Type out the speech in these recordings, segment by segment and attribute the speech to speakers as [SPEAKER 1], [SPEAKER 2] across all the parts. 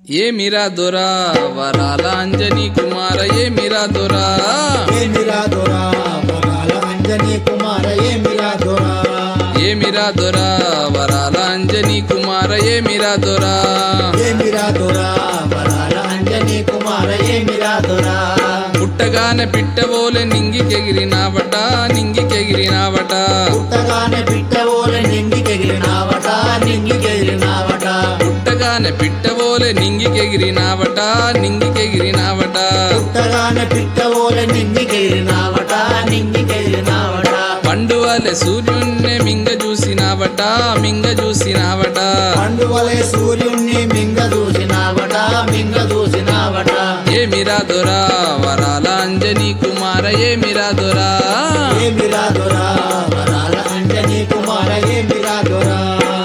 [SPEAKER 1] ఏమిరా దొరా వరాల అంజనీ కుమార ఏమిరా దొరా
[SPEAKER 2] ఏమిరా దొరా వరాల అంజనీ కుమార ఏమిరా దొరా
[SPEAKER 1] ఏమిరా దొరా వరాల అంజనీ కుమార ఏమిరా దొరా
[SPEAKER 2] ఏమిరా దొరా వరాల అంజనీ కుమార ఏమిరా దొరా
[SPEAKER 1] పుట్టగానే పిట్టవోలే నింగికెగిరినావట నింగికెగిరినావట
[SPEAKER 2] పుట్టగానే పిట్టవోలే నింగికెగిరినావట నింగికెగిరినావట
[SPEAKER 1] పుట్టగానే పిట్టవోలే నింగికెగిరినావట నింగికెగిరినావట
[SPEAKER 2] పుట్టగానే పిట్టవోలే నింగికెగిరినావట నింగికెగిరినావట
[SPEAKER 1] పండువలే సూర్యున్నే మింగ చూసినావట మింగ చూసినావట
[SPEAKER 2] పండువలే సూర్యుణ్ణి మింగ దూసినావట మింగ దూసినావట
[SPEAKER 1] ఏమిరా దొరా వరాల అంజనీ కుమార ఏమిరా దొరా
[SPEAKER 2] ఏమిరా దొరా వరాల అంజనీ కుమార ఏమిరా దొరా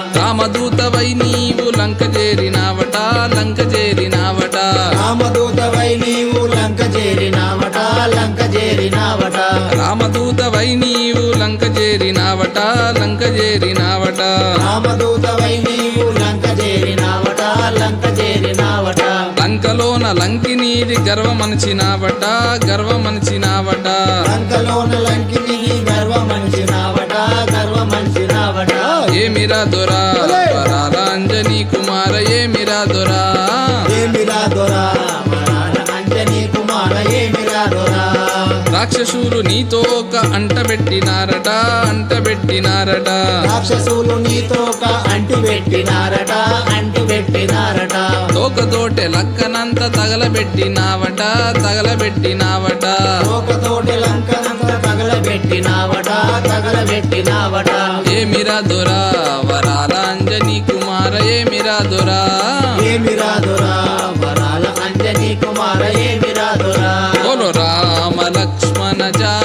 [SPEAKER 1] రామదూతవై నీవు లంక చేరినావట లంక చేరినావట
[SPEAKER 2] రామదూతవై నీవు లంక చేరినావట లంక చేరినావట
[SPEAKER 1] రామదూతవై నీవు లంక చేరినావట లంక చేరినావట
[SPEAKER 2] రామదూతవై నీవు లంక చేరినావట లంక చేరినావట
[SPEAKER 1] లంకలోన లంకి నీది గర్వమనిచినావట గర్వమనిచినావట
[SPEAKER 2] లంకలోన లంకిని గర్వమనిచినావట గర్వమనిచినావట
[SPEAKER 1] ఏమిరా దొరా వరాల అంజనీ కుమార ఏమిరా దొరా
[SPEAKER 2] ఏమిరా దొరా వరాల అంజనీ కుమార ఏమిరా దొరా
[SPEAKER 1] రాక్షసులు నీతో ఒక అంట పెట్టినారట అంట పెట్టినారట
[SPEAKER 2] రాక్షసులు నీతో ఒక అంటి పెట్టినారట అంటి పెట్టినారట
[SPEAKER 1] తోకతోటే లక్కనంత తగలబెట్టినావట తగలబెట్టినావట
[SPEAKER 2] తోకతోటి లంకనంత తగలబెట్టినావట తగలబెట్టినావట
[SPEAKER 1] ఏమిరా దొరా వరాల అంజనీ కుమార ఏమిరా దొరా
[SPEAKER 2] ఏమిరా దొరా వరాల అంజనీ కుమార ఏమిరా దొరా
[SPEAKER 1] బోలో రామ లక్ష్మణ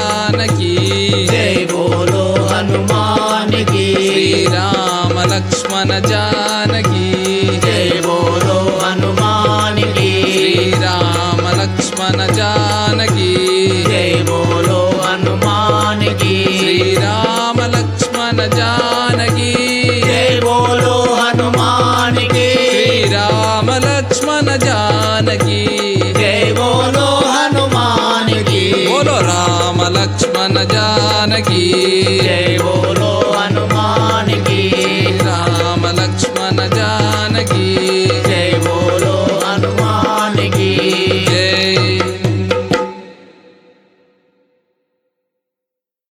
[SPEAKER 1] జానకి
[SPEAKER 2] జై బోలో హనుమానికి
[SPEAKER 1] శ్రీరామ లక్ష్మణ జానకి